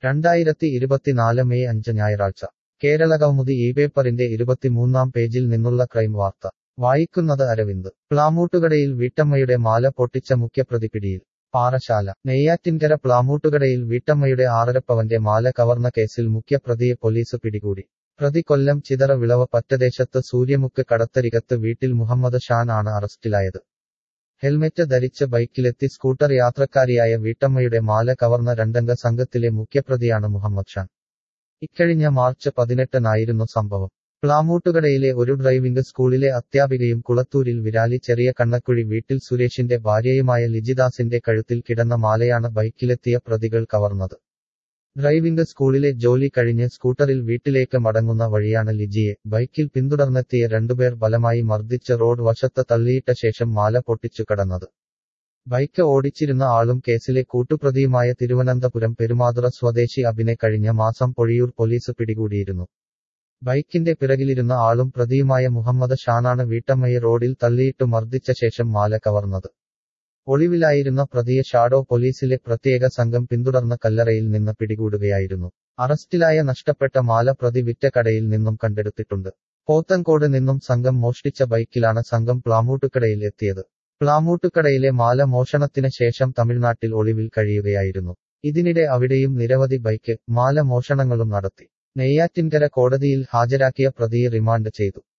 രണ്ടായിരത്തി ഇരുപത്തിനാല് മെയ് അഞ്ച് ഞായറാഴ്ച കേരളകൗമുദി ഈ പേപ്പറിന്റെ ഇരുപത്തിമൂന്നാം പേജിൽ നിന്നുള്ള ക്രൈം വാർത്ത വായിക്കുന്നത് അരവിന്ദ് പ്ലാമൂട്ടുകടയിൽ വീട്ടമ്മയുടെ മാല പൊട്ടിച്ച മുഖ്യപ്രതി പിടിയിൽ പാറശാല നെയ്യാറ്റിൻകര പ്ലാമൂട്ടുകടയിൽ വീട്ടമ്മയുടെ ആറരപ്പവന്റെ മാല കവർന്ന കേസിൽ മുഖ്യപ്രതിയെ പോലീസ് പിടികൂടി പ്രതി കൊല്ലം ചിതറ വിളവ പറ്റദേശത്ത് സൂര്യമുക്ക് കടത്തരികത്ത് വീട്ടിൽ മുഹമ്മദ് ഷാൻ ആണ് അറസ്റ്റിലായത് ഹെൽമെറ്റ് ധരിച്ച് ബൈക്കിലെത്തി സ്കൂട്ടർ യാത്രക്കാരിയായ വീട്ടമ്മയുടെ മാല കവർന്ന രണ്ടംഗ സംഘത്തിലെ മുഖ്യപ്രതിയാണ് മുഹമ്മദ് ഷാൻ ഇക്കഴിഞ്ഞ മാർച്ച് പതിനെട്ടിനായിരുന്നു സംഭവം പ്ലാമൂട്ടുകടയിലെ ഒരു ഡ്രൈവിംഗ് സ്കൂളിലെ അധ്യാപികയും കുളത്തൂരിൽ വിരാലി ചെറിയ കണ്ണക്കുഴി വീട്ടിൽ സുരേഷിന്റെ ഭാര്യയുമായ ലിജിദാസിന്റെ കഴുത്തിൽ കിടന്ന മാലയാണ് ബൈക്കിലെത്തിയ പ്രതികൾ കവർന്നത് ഡ്രൈവിംഗ് സ്കൂളിലെ ജോലി കഴിഞ്ഞ് സ്കൂട്ടറിൽ വീട്ടിലേക്ക് മടങ്ങുന്ന വഴിയാണ് ലിജിയെ ബൈക്കിൽ പിന്തുടർന്നെത്തിയ രണ്ടുപേർ ബലമായി മർദ്ദിച്ച് റോഡ് വശത്ത് തള്ളിയിട്ട ശേഷം മാല പൊട്ടിച്ചു കടന്നത് ബൈക്ക് ഓടിച്ചിരുന്ന ആളും കേസിലെ കൂട്ടുപ്രതിയുമായ തിരുവനന്തപുരം പെരുമാതുറ സ്വദേശി അഭിനെ കഴിഞ്ഞ മാസം പൊഴിയൂർ പോലീസ് പിടികൂടിയിരുന്നു ബൈക്കിന്റെ പിറകിലിരുന്ന ആളും പ്രതിയുമായ മുഹമ്മദ് ഷാനാണ് വീട്ടമ്മയെ റോഡിൽ തള്ളിയിട്ട് മർദ്ദിച്ച ശേഷം മാല കവർന്നത് ഒളിവിലായിരുന്ന പ്രതിയെ ഷാഡോ പോലീസിലെ പ്രത്യേക സംഘം പിന്തുടർന്ന കല്ലറയിൽ നിന്ന് പിടികൂടുകയായിരുന്നു അറസ്റ്റിലായ നഷ്ടപ്പെട്ട മാല പ്രതി വിറ്റ കടയിൽ നിന്നും കണ്ടെടുത്തിട്ടുണ്ട് പോത്തൻകോട് നിന്നും സംഘം മോഷ്ടിച്ച ബൈക്കിലാണ് സംഘം പ്ലാമൂട്ടുകടയിൽ എത്തിയത് പ്ലാമൂട്ടുകടയിലെ മാല മോഷണത്തിന് ശേഷം തമിഴ്നാട്ടിൽ ഒളിവിൽ കഴിയുകയായിരുന്നു ഇതിനിടെ അവിടെയും നിരവധി ബൈക്ക് മാല മോഷണങ്ങളും നടത്തി നെയ്യാറ്റിൻകര കോടതിയിൽ ഹാജരാക്കിയ പ്രതിയെ റിമാൻഡ് ചെയ്തു